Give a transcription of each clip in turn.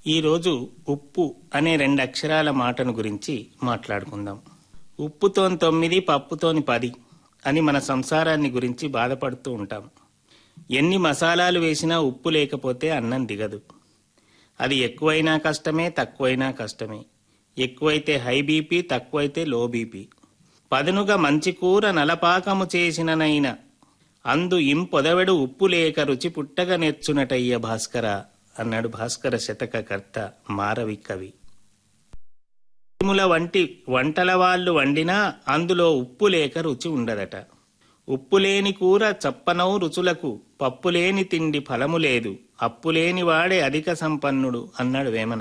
ఈరోజు ఉప్పు అనే రెండు అక్షరాల మాటను గురించి మాట్లాడుకుందాం ఉప్పుతోని తొమ్మిది పప్పుతోని పది అని మన సంసారాన్ని గురించి బాధపడుతూ ఉంటాం ఎన్ని మసాలాలు వేసినా ఉప్పు లేకపోతే అన్నం దిగదు అది ఎక్కువైనా కష్టమే తక్కువైనా కష్టమే ఎక్కువైతే హై బీపీ తక్కువైతే లో బీపీ పదునుగా మంచి కూర నలపాకము చేసిననైన అందు ఇంపొదవెడు ఉప్పు లేక రుచి పుట్టగా నేర్చునటయ్య భాస్కర అన్నాడు భాస్కర శతక కర్త మారవి కవి తిముల వంటి వంటల వాళ్ళు వండినా అందులో ఉప్పు లేక రుచి ఉండదట ఉప్పు లేని కూర చప్పనవు రుచులకు పప్పు లేని తిండి ఫలము లేదు అప్పు లేని వాడే అధిక సంపన్నుడు అన్నాడు వేమన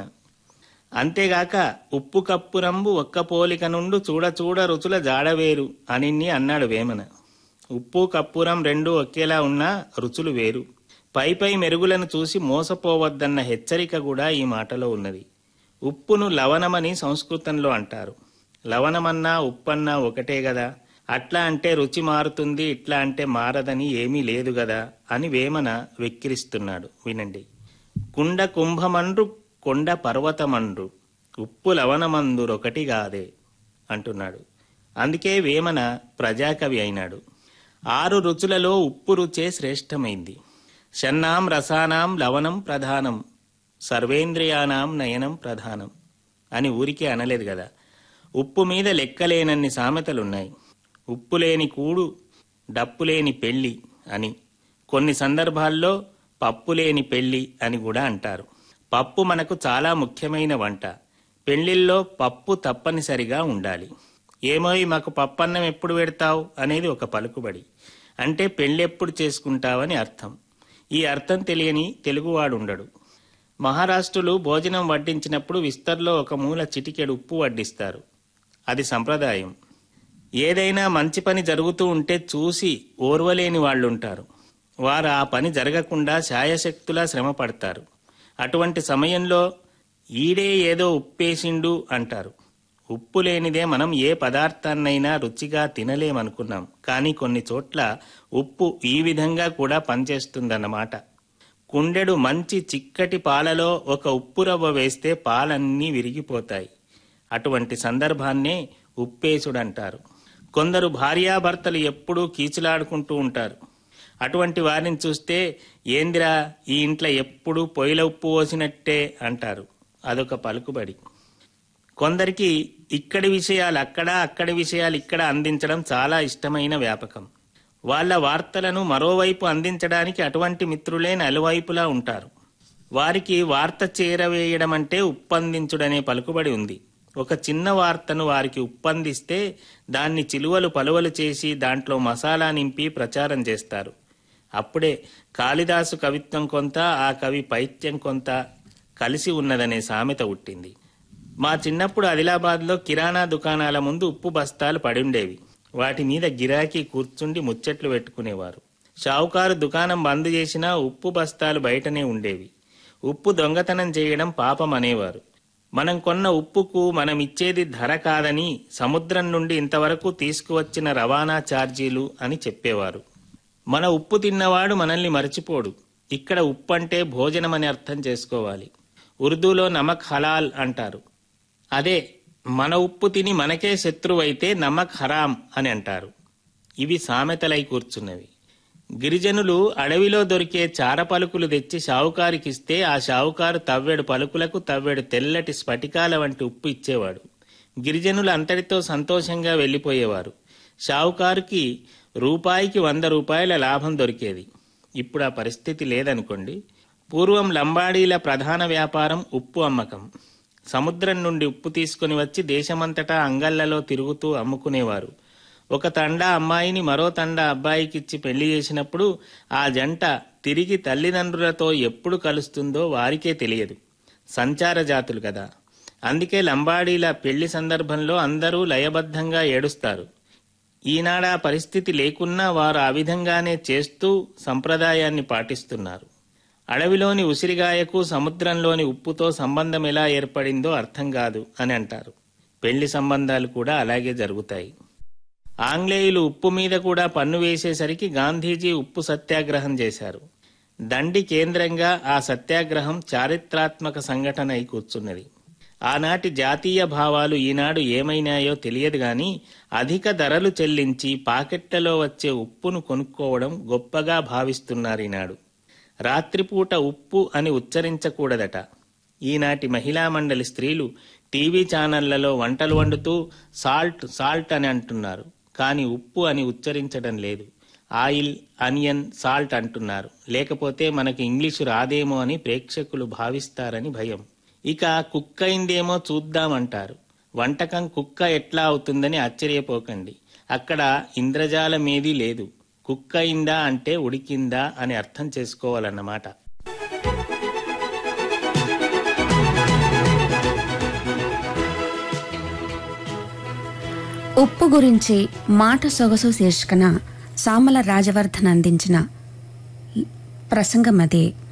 అంతేగాక ఉప్పు కప్పురంబు ఒక్క పోలిక నుండు చూడ చూడ రుచుల జాడవేరు అని అన్నాడు వేమన ఉప్పు కప్పురం రెండు ఒకేలా ఉన్నా రుచులు వేరు పై పై మెరుగులను చూసి మోసపోవద్దన్న హెచ్చరిక కూడా ఈ మాటలో ఉన్నది ఉప్పును లవణమని సంస్కృతంలో అంటారు లవణమన్నా ఉప్పన్నా ఒకటే గదా అట్లా అంటే రుచి మారుతుంది ఇట్లా అంటే మారదని ఏమీ లేదు గదా అని వేమన వెక్కిరిస్తున్నాడు వినండి కుండ కుంభమండ్రు కొండ పర్వతమండ్రు ఉప్పు లవణమందురొకటి గాదే అంటున్నాడు అందుకే వేమన ప్రజాకవి అయినాడు ఆరు రుచులలో ఉప్పు రుచే శ్రేష్టమైంది షన్నాం రసానాం లవణం ప్రధానం సర్వేంద్రియానాం నయనం ప్రధానం అని ఊరికే అనలేదు కదా ఉప్పు మీద లెక్కలేనన్ని సామెతలున్నాయి ఉప్పు లేని కూడు డప్పు లేని పెళ్లి అని కొన్ని సందర్భాల్లో పప్పు లేని పెళ్లి అని కూడా అంటారు పప్పు మనకు చాలా ముఖ్యమైన వంట పెళ్లిల్లో పప్పు తప్పనిసరిగా ఉండాలి ఏమోయ్ మాకు పప్పన్నం ఎప్పుడు పెడతావు అనేది ఒక పలుకుబడి అంటే పెళ్ళెప్పుడు చేసుకుంటావని అర్థం ఈ అర్థం తెలియని తెలుగువాడు ఉండడు మహారాష్ట్రులు భోజనం వడ్డించినప్పుడు విస్తర్లో ఒక మూల చిటికెడు ఉప్పు వడ్డిస్తారు అది సంప్రదాయం ఏదైనా మంచి పని జరుగుతూ ఉంటే చూసి ఓర్వలేని వాళ్ళుంటారు వారు ఆ పని జరగకుండా శాయశక్తులా శ్రమ పడతారు అటువంటి సమయంలో ఈడే ఏదో ఉప్పేసిండు అంటారు ఉప్పు లేనిదే మనం ఏ పదార్థాన్నైనా రుచిగా తినలేమనుకున్నాం కానీ కొన్ని చోట్ల ఉప్పు ఈ విధంగా కూడా పనిచేస్తుందన్నమాట కుండెడు మంచి చిక్కటి పాలలో ఒక ఉప్పు రవ్వ వేస్తే పాలన్నీ విరిగిపోతాయి అటువంటి సందర్భాన్నే ఉప్పేసుడంటారు కొందరు భార్యాభర్తలు ఎప్పుడూ కీచులాడుకుంటూ ఉంటారు అటువంటి వారిని చూస్తే ఏందిరా ఈ ఇంట్లో ఎప్పుడూ పొయ్యిల ఉప్పు పోసినట్టే అంటారు అదొక పలుకుబడి కొందరికి ఇక్కడి విషయాలు అక్కడ అక్కడి విషయాలు ఇక్కడ అందించడం చాలా ఇష్టమైన వ్యాపకం వాళ్ళ వార్తలను మరోవైపు అందించడానికి అటువంటి మిత్రులే నలువైపులా ఉంటారు వారికి వార్త చేరవేయడం అంటే ఉప్పందించుడనే పలుకుబడి ఉంది ఒక చిన్న వార్తను వారికి ఉప్పందిస్తే దాన్ని చిలువలు పలువలు చేసి దాంట్లో మసాలా నింపి ప్రచారం చేస్తారు అప్పుడే కాళిదాసు కవిత్వం కొంత ఆ కవి పైత్యం కొంత కలిసి ఉన్నదనే సామెత ఉట్టింది మా చిన్నప్పుడు ఆదిలాబాద్లో కిరాణా దుకాణాల ముందు ఉప్పు బస్తాలు పడుండేవి వాటి మీద గిరాకీ కూర్చుండి ముచ్చట్లు పెట్టుకునేవారు షావుకారు దుకాణం బంద్ చేసినా ఉప్పు బస్తాలు బయటనే ఉండేవి ఉప్పు దొంగతనం చేయడం పాపం అనేవారు మనం కొన్న ఉప్పుకు మనం ఇచ్చేది ధర కాదని సముద్రం నుండి ఇంతవరకు తీసుకువచ్చిన రవాణా ఛార్జీలు అని చెప్పేవారు మన ఉప్పు తిన్నవాడు మనల్ని మరచిపోడు ఇక్కడ ఉప్పు అంటే భోజనం అని అర్థం చేసుకోవాలి ఉర్దూలో నమక్ హలాల్ అంటారు అదే మన ఉప్పు తిని మనకే శత్రువైతే నమక్ హరాం అని అంటారు ఇవి సామెతలై కూర్చున్నవి గిరిజనులు అడవిలో దొరికే చార పలుకులు తెచ్చి షావుకారికిస్తే ఆ షావుకారు తవ్వెడు పలుకులకు తవ్వెడు తెల్లటి స్ఫటికాల వంటి ఉప్పు ఇచ్చేవాడు గిరిజనులు అంతటితో సంతోషంగా వెళ్ళిపోయేవారు షావుకారుకి రూపాయికి వంద రూపాయల లాభం దొరికేది ఇప్పుడు ఆ పరిస్థితి లేదనుకోండి పూర్వం లంబాడీల ప్రధాన వ్యాపారం ఉప్పు అమ్మకం సముద్రం నుండి ఉప్పు తీసుకుని వచ్చి దేశమంతటా అంగళ్లలో తిరుగుతూ అమ్ముకునేవారు ఒక తండా అమ్మాయిని మరో తండా అబ్బాయికిచ్చి పెళ్లి చేసినప్పుడు ఆ జంట తిరిగి తల్లిదండ్రులతో ఎప్పుడు కలుస్తుందో వారికే తెలియదు సంచార జాతులు కదా అందుకే లంబాడీల పెళ్లి సందర్భంలో అందరూ లయబద్ధంగా ఏడుస్తారు ఈనాడా పరిస్థితి లేకున్నా వారు ఆ విధంగానే చేస్తూ సంప్రదాయాన్ని పాటిస్తున్నారు అడవిలోని ఉసిరిగాయకు సముద్రంలోని ఉప్పుతో సంబంధం ఎలా ఏర్పడిందో అర్థం కాదు అని అంటారు పెళ్లి సంబంధాలు కూడా అలాగే జరుగుతాయి ఆంగ్లేయులు ఉప్పు మీద కూడా పన్ను వేసేసరికి గాంధీజీ ఉప్పు సత్యాగ్రహం చేశారు దండి కేంద్రంగా ఆ సత్యాగ్రహం చారిత్రాత్మక సంఘటన అయి కూర్చున్నది ఆనాటి జాతీయ భావాలు ఈనాడు ఏమైనాయో తెలియదు గాని అధిక ధరలు చెల్లించి పాకెట్లలో వచ్చే ఉప్పును కొనుక్కోవడం గొప్పగా భావిస్తున్నారు ఈనాడు రాత్రిపూట ఉప్పు అని ఉచ్చరించకూడదట ఈనాటి మహిళా మండలి స్త్రీలు టీవీ ఛానళ్లలో వంటలు వండుతూ సాల్ట్ సాల్ట్ అని అంటున్నారు కానీ ఉప్పు అని ఉచ్చరించడం లేదు ఆయిల్ అనియన్ సాల్ట్ అంటున్నారు లేకపోతే మనకి ఇంగ్లీషు రాదేమో అని ప్రేక్షకులు భావిస్తారని భయం ఇక కుక్ అయిందేమో చూద్దామంటారు వంటకం కుక్క ఎట్లా అవుతుందని ఆశ్చర్యపోకండి అక్కడ ఇంద్రజాలమేదీ లేదు కుక్ అయిందా అంటే ఉడికిందా అని అర్థం చేసుకోవాలన్నమాట ఉప్పు గురించి మాట సొగసు శీర్షికన సామల రాజవర్ధన్ అందించిన ప్రసంగం అదే